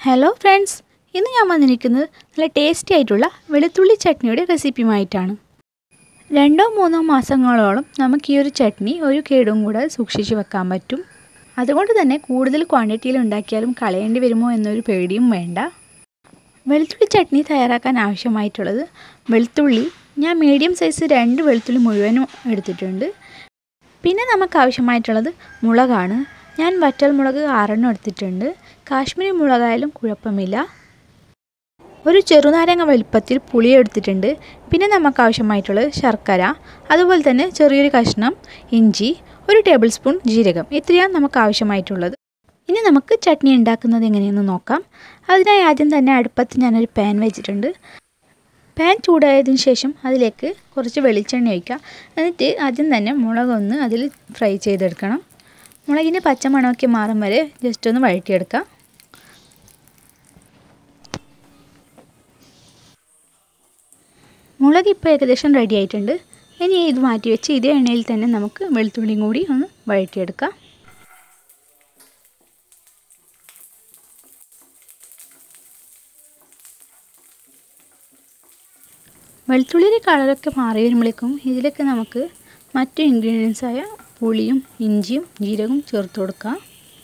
hello friends ഇന്ന് ഞാൻ വന്നിരിക്കുന്നത് നല്ല ടേസ്റ്റി ആയിട്ടുള്ള വെളുത്തുള്ളി ചട്നിയുടെ റെസിപ്പിയുമായിട്ടാണ് രണ്ടോ മൂന്നോ മാസങ്ങളോളം നമുക്ക് ഈ ഒരു ചട്നി ഒരു കേടും കൂടെ സൂക്ഷിച്ച് വെക്കാൻ പറ്റും അതുകൊണ്ട് തന്നെ കൂടുതൽ ക്വാണ്ടിറ്റിയിൽ ഉണ്ടാക്കിയാലും കളയേണ്ടി വരുമോ എന്നൊരു പേടിയും വേണ്ട വെളുത്തുള്ളി ചട്നി തയ്യാറാക്കാൻ ആവശ്യമായിട്ടുള്ളത് വെളുത്തുള്ളി ഞാൻ മീഡിയം സൈസ് രണ്ട് വെളുത്തുള്ളി മുഴുവനും എടുത്തിട്ടുണ്ട് പിന്നെ നമുക്ക് ആവശ്യമായിട്ടുള്ളത് മുളകാണ് ഞാൻ വറ്റൽ മുളക് ആറെണ്ണം എടുത്തിട്ടുണ്ട് കാശ്മീരി മുളകായാലും കുഴപ്പമില്ല ഒരു ചെറുനാരങ്ങ വലിപ്പത്തിൽ പുളി എടുത്തിട്ടുണ്ട് പിന്നെ നമുക്ക് ആവശ്യമായിട്ടുള്ളത് ശർക്കര അതുപോലെ തന്നെ ചെറിയൊരു കഷ്ണം ഇഞ്ചി ഒരു ടേബിൾ സ്പൂൺ ജീരകം ഇത്രയാണ് നമുക്ക് ആവശ്യമായിട്ടുള്ളത് ഇനി നമുക്ക് ചട്നി ഉണ്ടാക്കുന്നത് എങ്ങനെയെന്ന് നോക്കാം അതിനായി ആദ്യം തന്നെ അടുപ്പത്ത് ഞാനൊരു പാൻ വെച്ചിട്ടുണ്ട് പാൻ ചൂടായതിനു ശേഷം അതിലേക്ക് കുറച്ച് വെളിച്ചെണ്ണ ഒഴിക്കുക എന്നിട്ട് ആദ്യം തന്നെ മുളകൊന്ന് അതിൽ ഫ്രൈ ചെയ്തെടുക്കണം മുളകിൻ്റെ പച്ചമണമൊക്കെ മാറും വരെ ജസ്റ്റ് ഒന്ന് വഴറ്റിയെടുക്കാം മുളക് ഇപ്പോൾ ഏകദേശം റെഡി ആയിട്ടുണ്ട് ഇനി ഇത് മാറ്റി വെച്ച് ഇതേ എണ്ണയിൽ തന്നെ നമുക്ക് വെളുത്തുള്ളിയും കൂടി ഒന്ന് വഴറ്റിയെടുക്കാം വെളുത്തുള്ളിയുടെ കളറൊക്കെ മാറി വരുമ്പോഴേക്കും ഇതിലേക്ക് നമുക്ക് മറ്റു ഇൻഗ്രീഡിയൻസായ പുളിയും ഇഞ്ചിയും ജീരകവും ചേർത്ത് കൊടുക്കാം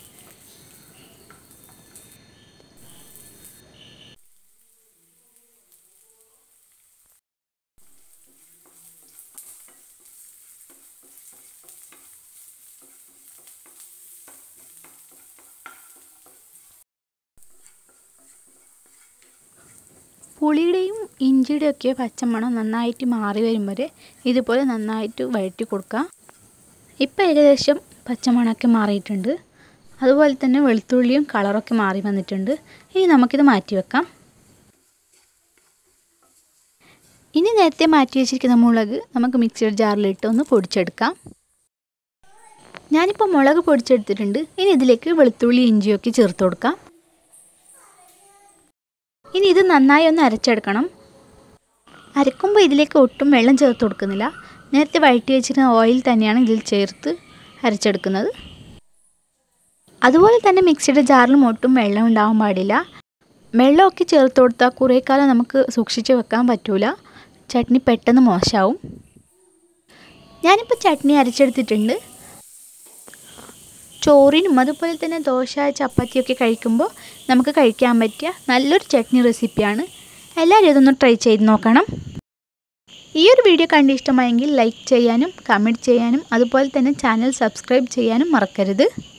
പുളിയുടെയും ഇഞ്ചിയുടെയൊക്കെ പച്ചമണം നന്നായിട്ട് മാറി വരും വരെ ഇതുപോലെ നന്നായിട്ട് വഴറ്റി കൊടുക്കാം ഇപ്പോൾ ഏകദേശം പച്ചമണമൊക്കെ മാറിയിട്ടുണ്ട് അതുപോലെ തന്നെ വെളുത്തുള്ളിയും കളറൊക്കെ മാറി വന്നിട്ടുണ്ട് ഇനി നമുക്കിത് മാറ്റി വെക്കാം ഇനി നേരത്തെ മാറ്റി വെച്ചിരിക്കുന്ന മുളക് നമുക്ക് മിക്സിയുടെ ജാറിലിട്ട് ഒന്ന് പൊടിച്ചെടുക്കാം ഞാനിപ്പോൾ മുളക് പൊടിച്ചെടുത്തിട്ടുണ്ട് ഇനി ഇതിലേക്ക് വെളുത്തുള്ളി ഇഞ്ചിയൊക്കെ ചേർത്ത് കൊടുക്കാം ഇനി ഇത് നന്നായി ഒന്ന് അരച്ചെടുക്കണം അരക്കുമ്പോൾ ഇതിലേക്ക് ഒട്ടും വെള്ളം ചേർത്ത് കൊടുക്കുന്നില്ല നേരത്തെ വഴറ്റി വെച്ചിരുന്ന ഓയിൽ തന്നെയാണ് ഇതിൽ ചേർത്ത് അരച്ചെടുക്കുന്നത് അതുപോലെ തന്നെ മിക്സിയുടെ ജാറിലും ഒട്ടും വെള്ളം ഉണ്ടാവാൻ പാടില്ല വെള്ളമൊക്കെ ചേർത്ത് കൊടുത്താൽ കുറേ കാലം നമുക്ക് സൂക്ഷിച്ച് വെക്കാൻ പറ്റൂല ചട്നി പെട്ടെന്ന് മോശമാവും ഞാനിപ്പോൾ ചട്നി അരച്ചെടുത്തിട്ടുണ്ട് ചോറിനും അതുപോലെ തന്നെ ദോശ ചപ്പാത്തിയൊക്കെ കഴിക്കുമ്പോൾ നമുക്ക് കഴിക്കാൻ പറ്റിയ നല്ലൊരു ചട്നി റെസിപ്പിയാണ് എല്ലാവരും ഇതൊന്ന് ട്രൈ ചെയ്ത് നോക്കണം ഈ ഒരു വീഡിയോ കണ്ട് ഇഷ്ടമായെങ്കിൽ ലൈക്ക് ചെയ്യാനും കമൻറ്റ് ചെയ്യാനും അതുപോലെ തന്നെ ചാനൽ സബ്സ്ക്രൈബ് ചെയ്യാനും മറക്കരുത്